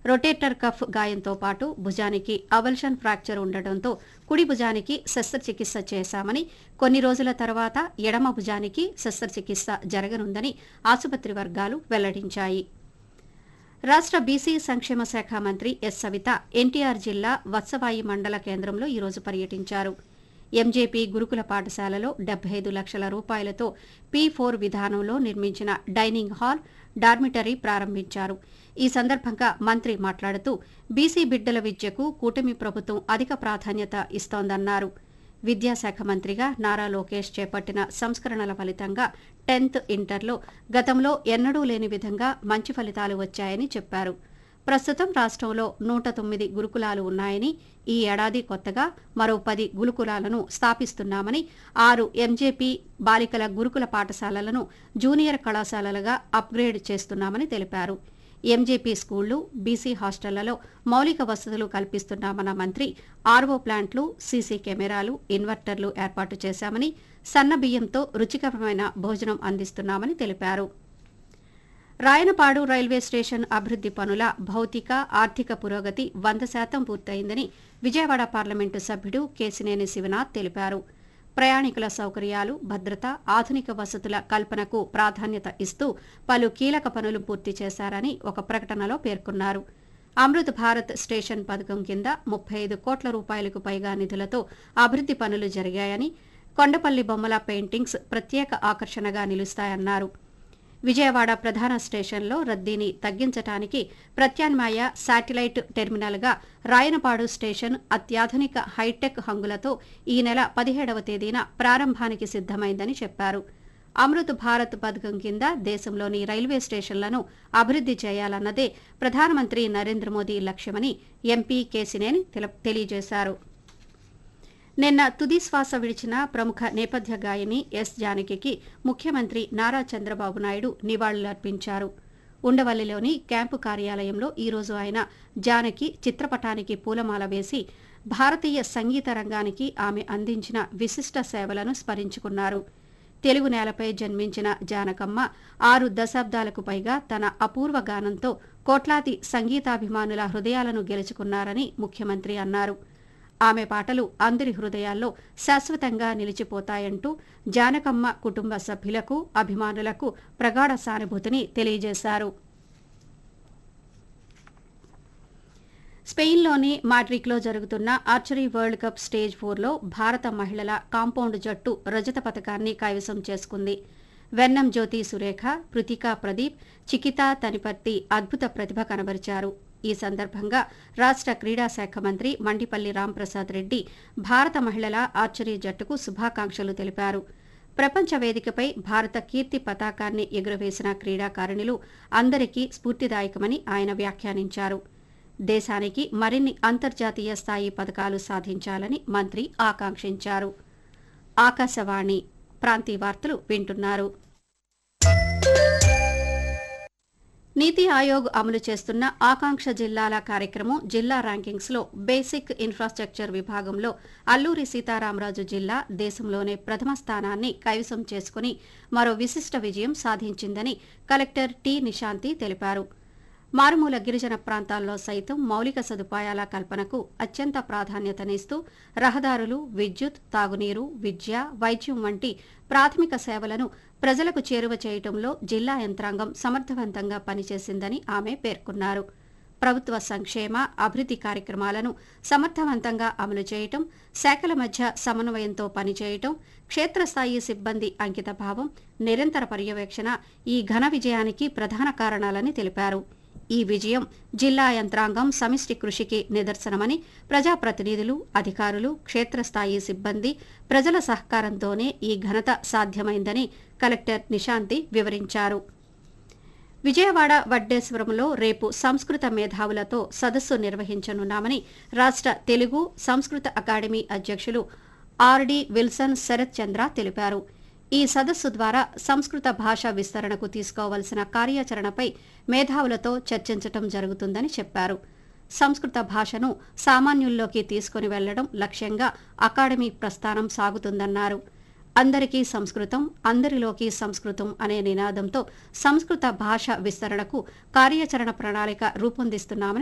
rotator cuff గాయంతో పాటు భుజానికి అవల్షన్ ఫ్రాక్చర్ ఉండటంతో కుడి భుజానికి శస్త్రచికిత్స చేశామని కొన్ని రోజుల తర్వాత ఎడమ భుజానికి శస్త్రచికిత్స జరగనుందని ఆసుపత్రి వర్గాలు వెల్లడించాయి రాష్ట్ర బీసీ సంక్షేమ శాఖ మంత్రి ఎస్ సవిత ఎన్టీఆర్ జిల్లా వత్సవాయి మండల కేంద్రంలో ఈరోజు పర్యటించారు ఎంజేపీ గురుకుల పాఠశాలలో డెబ్బై ఐదు లక్షల రూపాయలతో పీ ఫోర్ విధానంలో నిర్మించిన డైనింగ్ హాల్ డార్మిటరీ ప్రారంభించారు ఈ సందర్భంగా మంత్రి మాట్లాడుతూ బీసీ బిడ్డల విద్యకు కూటమి ప్రభుత్వం అధిక ప్రాధాన్యత ఇస్తోందన్నారు విద్యాశాఖ మంత్రిగా నారా లోకేష్ చేపట్టిన సంస్కరణల ఫలితంగా టెన్త్ ఇంటర్లో గతంలో ఎన్నడూ లేని విధంగా మంచి ఫలితాలు వచ్చాయని చెప్పారు ప్రస్తుతం రాష్ట్రంలో నూట తొమ్మిది గురుకులాలు ఉన్నాయని ఈ ఏడాది కొత్తగా మరో పది గురుకులాలను స్థాపిస్తున్నామని ఆరు ఎంజేపీ బాలికల గురుకుల పాఠశాలలను జూనియర్ కళాశాలలుగా అప్గ్రేడ్ చేస్తున్నామని తెలిపారు ఎంజేపీ స్కూళ్లు బీసీ హాస్టళ్లలో మౌలిక వసతులు కల్పిస్తున్నామన్న మంత్రి ఆర్వో ప్లాంట్లు సీసీ కెమెరాలు ఇన్వర్టర్లు ఏర్పాటు చేశామని సన్న బియ్యంతో రుచికరమైన భోజనం అందిస్తున్నామని తెలిపారు రాయనపాడు రైల్వే స్టేషన్ అభివృద్ది పనుల భౌతిక ఆర్థిక పురోగతి వంద శాతం పూర్తయిందని విజయవాడ పార్లమెంటు సభ్యుడు కేసినేని శివనాథ్ తెలిపారు ప్రయాణికుల సౌకర్యాలు భద్రత ఆధునిక వసతుల కల్పనకు ప్రాధాన్యత ఇస్తూ పలు కీలక పనులు పూర్తి చేశారని ఒక ప్రకటనలో పేర్కొన్నారు అమృత్ భారత్ స్టేషన్ పథకం కింద ముప్పై ఐదు కోట్ల రూపాయలకు పైగా నిధులతో అభివృద్ది పనులు జరిగాయని కొండపల్లి బొమ్మల పెయింటింగ్స్ ప్రత్యేక ఆకర్షణగా నిలుస్తాయన్నారు విజయవాడ ప్రధాన స్టేషన్లో రద్దీని తగ్గించడానికి ప్రత్యామ్నాయ శాటిలైట్ టెర్మినల్గా రాయనపాడు స్టేషన్ అత్యాధునిక హైటెక్ హంగులతో ఈ నెల పదిహేడవ తేదీన ప్రారంభానికి సిద్దమైందని చెప్పారు అమృత్ భారత్ పథకం కింద దేశంలోని రైల్వే స్టేషన్లను అభివృద్ది చేయాలన్నదే ప్రధానమంత్రి నరేంద్ర మోదీ లక్ష్యమని ఎంపీ కేసినేని తెల- తెలియజేశారు నిన్న తుది శ్వాస విడిచిన ప్రముఖ నేపథ్య గాయని ఎస్ జానకికి ముఖ్యమంత్రి నారా చంద్రబాబు నాయుడు నివాళులర్పించారు ఉండవల్లిలోని క్యాంపు కార్యాలయంలో ఈరోజు ఆయన జానకి చిత్రపటానికి పూలమాల వేసి భారతీయ సంగీత రంగానికి ఆమె అందించిన విశిష్ట సేవలను స్మరించుకున్నారు తెలుగు నేలపై జన్మించిన జానకమ్మ ఆరు దశాబ్దాలకు పైగా తన అపూర్వ గానంతో కోట్లాది సంగీతాభిమానుల హృదయాలను గెలుచుకున్నారని ముఖ్యమంత్రి అన్నారు ఆమె పాటలు అందరి హృదయాల్లో శాశ్వతంగా నిలిచిపోతాయంటూ జానకమ్మ కుటుంబ సభ్యులకు అభిమానులకు ప్రగాఢ సానుభూతిని తెలియజేశారు స్పెయిన్లోని మాడ్రిడ్లో జరుగుతున్న ఆర్చరీ వరల్డ్ కప్ స్టేజ్ ఫోర్లో భారత మహిళల కాంపౌండ్ జట్టు రజత పథకాన్ని కైవసం చేసుకుంది వెన్నం జ్యోతి సురేఖ పృతికా ప్రదీప్ చికితా తనిపర్తి అద్భుత ప్రతిభ కనబరిచారు ఈ సందర్భంగా రాష్ట్ర క్రీడా శాఖ మంత్రి మండిపల్లి రాంప్రసాద్ రెడ్డి భారత మహిళల ఆర్చరీ జట్టుకు శుభాకాంక్షలు తెలిపారు ప్రపంచ వేదికపై భారత కీర్తి పతాకాన్ని ఎగురవేసిన క్రీడాకారిణులు అందరికీ స్ఫూర్తిదాయకమని ఆయన వ్యాఖ్యానించారు దేశానికి మరిన్ని అంతర్జాతీయ స్థాయి పథకాలు సాధించాలని మంత్రి ఆకాంక్షించారు ఆకాశవాణి ప్రాంతీయ వార్తలు వింటున్నారు నీతి ఆయోగ్ అమలు చేస్తున్న ఆకాంక్ష జిల్లాల కార్యక్రమం జిల్లా ర్యాంకింగ్స్లో బేసిక్ ఇన్ఫ్రాస్ట్రక్చర్ విభాగంలో అల్లూరి సీతారామరాజు జిల్లా దేశంలోనే ప్రథమ స్థానాన్ని కైవసం చేసుకుని మరో విశిష్ట విజయం సాధించిందని కలెక్టర్ టి నిశాంతి తెలిపారు మారుమూల గిరిజన ప్రాంతాల్లో సైతం మౌలిక సదుపాయాల కల్పనకు అత్యంత ప్రాధాన్యతనిస్తూ రహదారులు విద్యుత్ తాగునీరు విద్య వైద్యం వంటి ప్రాథమిక సేవలను ప్రజలకు చేరువ చేయటంలో జిల్లా యంత్రాంగం సమర్థవంతంగా పనిచేసిందని ఆమె పేర్కొన్నారు ప్రభుత్వ సంక్షేమ అభివృద్ది కార్యక్రమాలను సమర్థవంతంగా అమలు చేయటం శాఖల మధ్య సమన్వయంతో పనిచేయటం క్షేత్రస్థాయి సిబ్బంది అంకితభావం నిరంతర పర్యవేక్షణ ఈ ఘన విజయానికి ప్రధాన కారణాలని తెలిపారు ఈ విజయం జిల్లా యంత్రాంగం సమిష్టి కృషికి నిదర్శనమని ప్రజాప్రతినిధులు అధికారులు క్షేత్రస్థాయి సిబ్బంది ప్రజల సహకారంతోనే ఈ ఘనత సాధ్యమైందని కలెక్టర్ నిశాంతి వివరించారు విజయవాడ వడ్డేశ్వరంలో రేపు సంస్కృత మేధావులతో సదస్సు నిర్వహించనున్నామని రాష్ట్ర తెలుగు సంస్కృత అకాడమీ అధ్యక్షులు ఆర్డి విల్సన్ శరత్ చంద్ర తెలిపారు ఈ సదస్సు ద్వారా సంస్కృత భాష విస్తరణకు తీసుకోవలసిన కార్యాచరణపై మేధావులతో చర్చించటం జరుగుతుందని చెప్పారు సంస్కృత భాషను సామాన్యుల్లోకి తీసుకుని వెళ్లడం లక్ష్యంగా అకాడమీ ప్రస్థానం సాగుతుందన్నారు అందరికీ సంస్కృతం అందరిలోకి సంస్కృతం అనే నినాదంతో సంస్కృత భాష విస్తరణకు కార్యాచరణ ప్రణాళిక రూపొందిస్తున్నామని